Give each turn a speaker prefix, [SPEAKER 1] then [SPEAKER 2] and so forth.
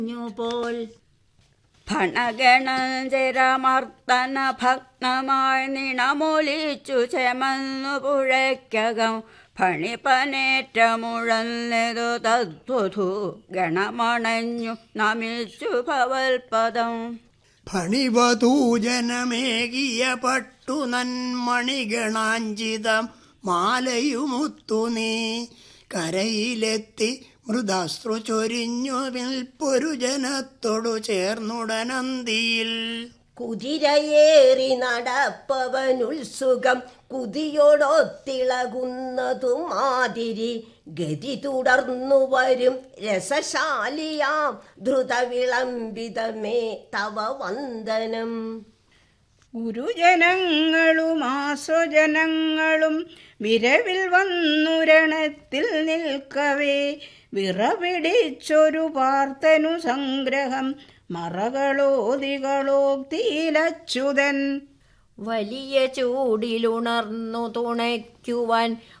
[SPEAKER 1] പോൽ ഭണഗണചരമർത്തന ഭഗ്നമായി നിണമൊലിച്ചു ചെമന്നു പുഴയ്ക്കകം ഫണിപ്പനേറ്റമുഴന്നതു തദ്വധു ഗണമണഞ്ഞു നമിച്ചു ഭവൽപദം
[SPEAKER 2] ഫണിവതൂജനമേകിയ പട്ടു നന്മണിഗണാഞ്ചിതം മാലയുമുത്തു നീ കരയിലെത്തി മൃദാസ്ത്രു ചൊരിഞ്ഞു നിൽപ്പൊരു ജനത്തോടു ചേർന്നുടനന്തിയിൽ
[SPEAKER 3] കുതിരയേറി നടപ്പവനുത്സുകം കുതിയോടൊത്തിളകുന്നതു മാതിരി ഗതി തുടർന്നു വരും രസശാലിയാം ധൃതവിളംബിതമേ തവ വന്ദനം
[SPEAKER 4] ഗുരുജനങ്ങളും ആശ്വജനങ്ങളും വിരവിൽ വന്നുരണത്തിൽ നിൽക്കവേ വിറപിടിച്ചൊരു പാർത്തനു സംഗ്രഹം മറകളോതികളോക്തിയിലച്യുതൻ
[SPEAKER 3] വലിയ ചൂടിലുണർന്നു തുണയ്ക്കുവാൻ